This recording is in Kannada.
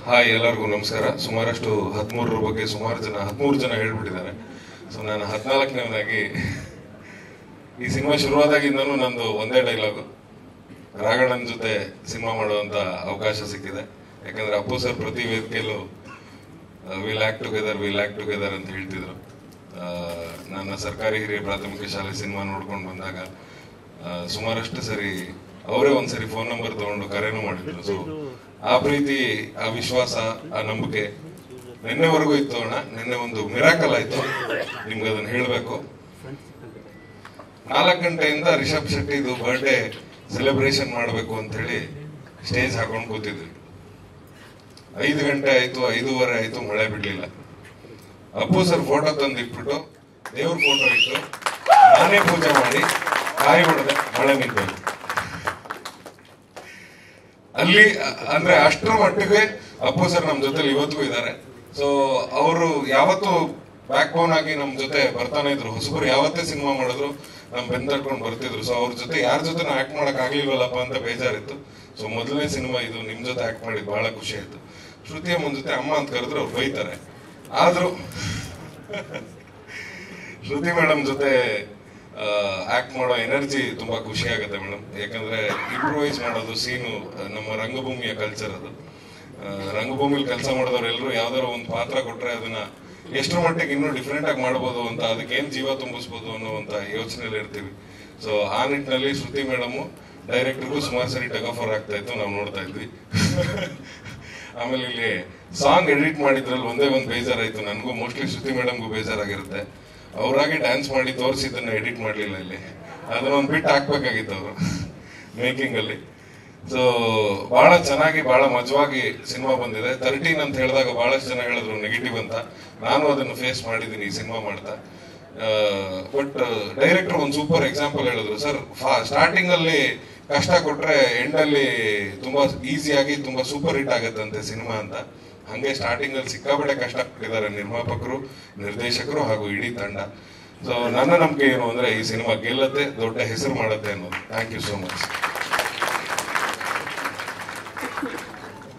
ಹಾಯ್ ಎಲ್ಲರಿಗೂ ನಮಸ್ಕಾರ ಸುಮಾರಷ್ಟು ಹದಿಮೂರರ ಬಗ್ಗೆ ಸುಮಾರು ಜನ ಹದಿಮೂರು ಜನ ಹೇಳ್ಬಿಟ್ಟಿದ್ದಾರೆ ಸೊ ನಾನು ಹದಿನಾಲ್ಕನೇದಾಗಿ ಈ ಸಿನಿಮಾ ಶುರುವಾದಾಗಿಂದನೂ ನಂದು ಒಂದೇ ಡೈಲಾಗು ರಾಘಣ್ಣನ ಜೊತೆ ಸಿನಿಮಾ ಮಾಡುವಂತ ಅವಕಾಶ ಸಿಕ್ಕಿದೆ ಯಾಕಂದ್ರೆ ಅಪ್ಪು ಸರ್ ಪ್ರತಿ ವೇದಿಕೆಯಲ್ಲೂ will act together will act together ಅಂತ ಹೇಳ್ತಿದ್ರು ಆ, ನನ್ನ ಸರ್ಕಾರಿ ಹಿರಿಯ ಪ್ರಾಥಮಿಕ ಶಾಲೆ ಸಿನಿಮಾ ನೋಡ್ಕೊಂಡು ಬಂದಾಗ ಆ, ಸುಮಾರಷ್ಟು ಸರಿ ಅವರೇ ಒಂದ್ಸರಿ ಫೋನ್ ನಂಬರ್ ತಗೊಂಡು ಕರೆನೂ ಮಾಡಿದ್ರು ಸೊ ಆ ಪ್ರೀತಿ ಆ ವಿಶ್ವಾಸ ಆ ನಂಬಿಕೆ ನಿನ್ನೆವರೆಗೂ ಇತ್ತು ಅಣ್ಣ ನಿನ್ನೆ ಒಂದು ಮಿರಾಕಲ್ ಆಯ್ತು ನಿಮ್ಗೆ ಅದನ್ನ ಹೇಳ್ಬೇಕು ನಾಲ್ಕು ಗಂಟೆಯಿಂದ ರಿಷಬ್ ಶೆಟ್ಟಿದು ಬರ್ಡೇ ಸೆಲೆಬ್ರೇಷನ್ ಮಾಡಬೇಕು ಅಂತ ಹೇಳಿ ಸ್ಟೇಜ್ ಹಾಕೊಂಡು ಕೂತಿದ್ವಿ ಐದು ಗಂಟೆ ಆಯ್ತು ಐದೂವರೆ ಆಯ್ತು ಮಳೆ ಬಿಡ್ಲಿಲ್ಲ ಅಪ್ಪು ಸರ್ ಫೋಟೋ ತಂದು ಇಟ್ಬಿಟ್ಟು ದೇವ್ರ ಫೋಟೋ ಇಟ್ಟು ನಾನೇ ಪೂಜೆ ಮಾಡಿ ಕಾಯಿ ಹೊಡೆದೆ ಮಳೆ ನಿಂತೋಯ್ತು ಅಲ್ಲಿ ಅ- ಅಂದ್ರೆ ಅಷ್ಟರ ಮಟ್ಟಿಗೆ ಅಪ್ಪು ಸರ್ ನಮ್ ಜೊತೆ ಇವತ್ತಿಗೂ ಇದ್ದಾರೆ ಸೊ ಅವರು ಯಾವತ್ತು ಬ್ಯಾಕ್ ಬೋನ್ ಆಗಿ ನಮ್ ಜೊತೆ ಬರ್ತಾನೆ ಇದ್ರು ಹೊಸಬರು ಯಾವತ್ತೇ ಸಿನಿಮಾ ಮಾಡಿದ್ರು ನಮ್ ಬೆನ್ ತಡ್ಕೊಂಡು ಬರ್ತಿದ್ರು ಸೊ ಅವ್ರ ಜೊತೆ ಯಾರ ಜೊತೆ ಆಕ್ಟ್ ಮಾಡಕ್ ಆಗ್ಲಿಲ್ವಲ್ಲಪ್ಪ ಅಂತ ಬೇಜಾರಿತ್ತು ಸೊ ಮೊದಲನೇ ಸಿನಿಮಾ ಇದು ನಿಮ್ ಜೊತೆ ಆಕ್ಟ್ ಮಾಡಿದ್ ಬಹಳ ಖುಷಿ ಆಯ್ತು ಶ್ರುತಿ ಅಮ್ಮನ ಜೊತೆ ಅಮ್ಮ ಅಂತ ಕರೆದ್ರೆ ಅವ್ರು ಬೈತಾರೆ ಆದ್ರೂ ಶ್ರುತಿ ಮೇಡಮ್ ಜೊತೆ ಆಕ್ಟ್ ಮಾಡೋ ಎನರ್ಜಿ ತುಂಬಾ ಖುಷಿ ಆಗುತ್ತೆ ಮೇಡಮ್ ಯಾಕಂದ್ರೆ ಇಂಪ್ರೂವೈಸ್ ಮಾಡೋದು ಸೀನು ನಮ್ಮ ರಂಗಭೂಮಿಯ ಕಲ್ಚರ್ ಅದು ಆ, ರಂಗಭೂಮಿಲಿ ಕೆಲಸ ಮಾಡಿದವ್ರು ಎಲ್ಲರೂ ಯಾವ್ದಾರ ಒಂದು ಪಾತ್ರ ಕೊಟ್ರೆ ಅದನ್ನ ಎಷ್ಟರ ಮಟ್ಟಿಗೆ ಇನ್ನೂ ಡಿಫ್ರೆಂಟ್ ಆಗಿ ಮಾಡ್ಬೋದು ಅಂತ ಅದಕ್ಕೆ ಏನ್ ಜೀವ ತುಂಬಿಸ್ಬೋದು ಅನ್ನುವಂತ ಯೋಚನೆಯಲ್ಲಿ ಇರ್ತೀವಿ ಸೊ ಆ ನಿಟ್ಟಿನಲ್ಲಿ ಶ್ರುತಿ ಮೇಡಮ್ ಡೈರೆಕ್ಟರ್ಗೂ ಸುಮಾರು ಸರಿ ಟಗಫರ್ ಆಗ್ತಾ ಇತ್ತು ನಾವು ನೋಡ್ತಾ ಇದ್ವಿ ಆಮೇಲೆ ಇಲ್ಲಿ ಸಾಂಗ್ ಎಡಿಟ್ ಮಾಡಿದ್ರಲ್ಲಿ ಒಂದೇ ಒಂದು ಬೇಜಾರಾಯ್ತು ನನಗೂ ಮೋಸ್ಟ್ಲಿ ಶ್ರುತಿ ಮೇಡಮ್ಗೂ ಬೇಜಾರಾಗಿರುತ್ತೆ ಅವರಾಗೆ ಡ್ಯಾನ್ಸ್ ಮಾಡಿ ತೋರಿಸಿದ್ದನ್ನ ಎಡಿಟ್ ಮಾಡ್ಲಿಲ್ಲ ಇಲ್ಲಿ ಅದನ್ನ ಒಂದು ಬಿಟ್ಟು ಹಾಕ್ಬೇಕಾಗಿತ್ತು ಅವರು ಮೇಕಿಂಗ್ ಅಲ್ಲಿ ಸೊ ಬಹಳ ಚೆನ್ನಾಗಿ ಬಹಳ ಮಜವಾಗಿ ಸಿನಿಮಾ ಬಂದಿದೆ ತರ್ಟೀನ್ ಅಂತ ಹೇಳಿದಾಗ ಬಹಳಷ್ಟು ಜನ ಹೇಳಿದ್ರು ನೆಗೆಟಿವ್ ಅಂತ ನಾನು ಅದನ್ನು ಫೇಸ್ ಮಾಡಿದ್ದೀನಿ ಈ ಸಿನಿಮಾ ಮಾಡ್ತಾ ಬಟ್ ಡೈರೆಕ್ಟರ್ ಒಂದು ಸೂಪರ್ ಎಕ್ಸಾಂಪಲ್ ಹೇಳಿದ್ರು ಸರ್ ಸ್ಟಾರ್ಟಿಂಗ್ ಅಲ್ಲಿ ಕಷ್ಟ ಕೊಟ್ರೆ ಎಂಡ್ ಅಲ್ಲಿ ತುಂಬಾ ಈಸಿಯಾಗಿ ತುಂಬಾ ಸೂಪರ್ ಹಿಟ್ ಆಗತ್ತಂತೆ ಸಿನಿಮಾ ಅಂತ ಹಂಗೆ ಸ್ಟಾರ್ಟಿಂಗ್ ಅಲ್ಲಿ ಸಿಕ್ಕಾಪಟ್ಟೆ ಕಷ್ಟಪಟ್ಟಿದ್ದಾರೆ ನಿರ್ಮಾಪಕರು ನಿರ್ದೇಶಕರು ಹಾಗೂ ಇಡೀ ತಂಡ ಸೊ ನನ್ನ ನಂಬಿಕೆ ಏನು ಅಂದ್ರೆ ಈ ಸಿನಿಮಾ ಗೆಲ್ಲತ್ತೆ ದೊಡ್ಡ ಹೆಸರು ಮಾಡತ್ತೆ ಅನ್ನೋದು ಥ್ಯಾಂಕ್ ಯು ಸೋ ಮಚ್